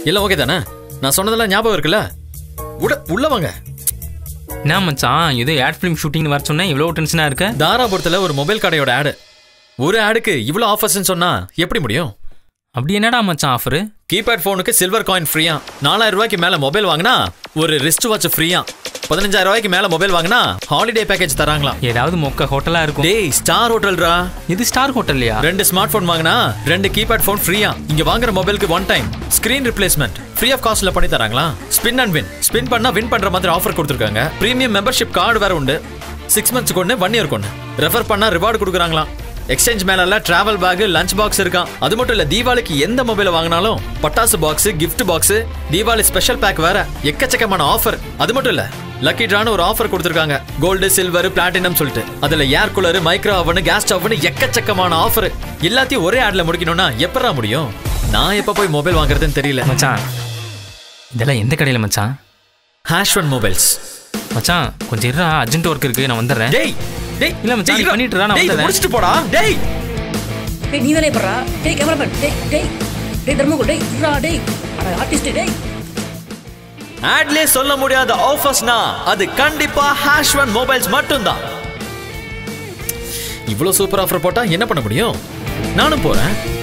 எல்லாம் ஓகே தானே நான் சொன்னதெல்லாம் ஞாபகம் இருக்குல்ல உட உள்ள வாங்க என்ன மச்சான் ஏதோ ஆட் ஃபிலிம் ஷூட்டிங் வர சொன்னேன் இவ்வளோ டென்ஷனாக இருக்க தாராபுரத்துல ஒரு மொபைல் கடையோட ஆடு ஒரு ஆடுக்கு இவ்வளோ ஆஃபர்ஸ்னு சொன்னா எப்படி முடியும் அப்படி என்னடா மச்சான் ஆஃபரு கீபேட் ஃபோனுக்கு சில்வர் காயின் ஃப்ரீயா நாலாயிரம் ரூபாய்க்கு மேல மொபைல் வாங்கினா ஒரு ரிஸ்ட் வாட்ச் ஃப்ரீயா பதினஞ்சாயிரம் ரூபாய்க்கு மேல மொபைல் வாங்கினா ஹாலிடே பேக்கேஜ் தராங்களாம் ஏதாவது மொக்க ஹோட்டலாக இருக்கும் டேய் ஸ்டார் ஹோட்டல்ரா இது ஸ்டார் ஹோட்டல்லையா ரெண்டு ஸ்மார்ட் ஃபோன் வாங்கினா ரெண்டு கீபேட் ஃபோன் ஃப்ரீயா இங்க வாங்குற மொபைலுக்கு one time screen replacement free of காஸ்ட்ல பண்ணி தராங்களா ஸ்பின் அண்ட் வின் ஸ்பின் பண்ணா வின் பண்ற மாதிரி ஆஃபர் கொடுத்துருக்காங்க பிரீமியம் மெம்பர்ஷிப் கார்டு வேற உண்டு சிக்ஸ் மந்த்ஸ்க்கு ஒன்று ஒன் இயர்க்கு ஒன்று ரெஃபர் பண்ணா ரிவார்டு கொடுக்குறாங்களாம் எக்ஸ்சேஞ்ச் மேல டிராவல் பேக் லஞ்ச் பாக்ஸ் இருக்கான் அது மட்டும் இல்ல தீபாவளிக்கு எந்த மொபைல் வாங்கினாலும் பட்டாசு box gift box Deepavali special pack வேற எக்கச்சக்கமான ஆஃபர் அது மட்டும் இல்ல லக்கி ட்ரான்னு ஒரு ஆஃபர் கொடுத்துருக்காங்க கோல்டு சில்வர் பிளாட்டினம் சொல்லிட்டு அதுல air cooler micro oven gas ஸ்டவ்னு எக்கச்சக்கமான ஆஃபர் எல்லாத்தையும் ஒரே ஆட்ல முடிக்கணும்னா எப்படா முடியும் நான் எப்ப போய் மொபைல் வாங்குறதுன்னு தெரியல மச்சான் இதெல்லாம் எந்த கடையில் மச்சான் ஹேஷ்வன் மொபைல்ஸ் மச்சான் கொஞ்சம் இருடா அர்ஜென்ட் ஒர்க் இருக்கு நான் வந்துடுறேன் டேய் டேய் இல்ல மச்சான், நீ டேய், பண்ணிட்டு இரு, நான் டேய், இதை வந்துடுறேன். முடிச்சிட்டு போடா டேய் டேய் நீ வேலையை பண்றா டேய் கேமராமேன் டேய் டேய் டேய் தர்மகோ டேய் இருடா டேய் அட ஆர்டிஸ்ட் டேய் ஆட்லயே சொல்ல முடியாத ஆஃபர்ஸ்னா அது கண்டிப்பா ஹேஷ்வன் மொபைல்ஸ் மட்டும்தான் இவ்வளவு சூப்பர் ஆஃபர் போட்டா என்ன பண்ண முடியும் நானும் போறேன்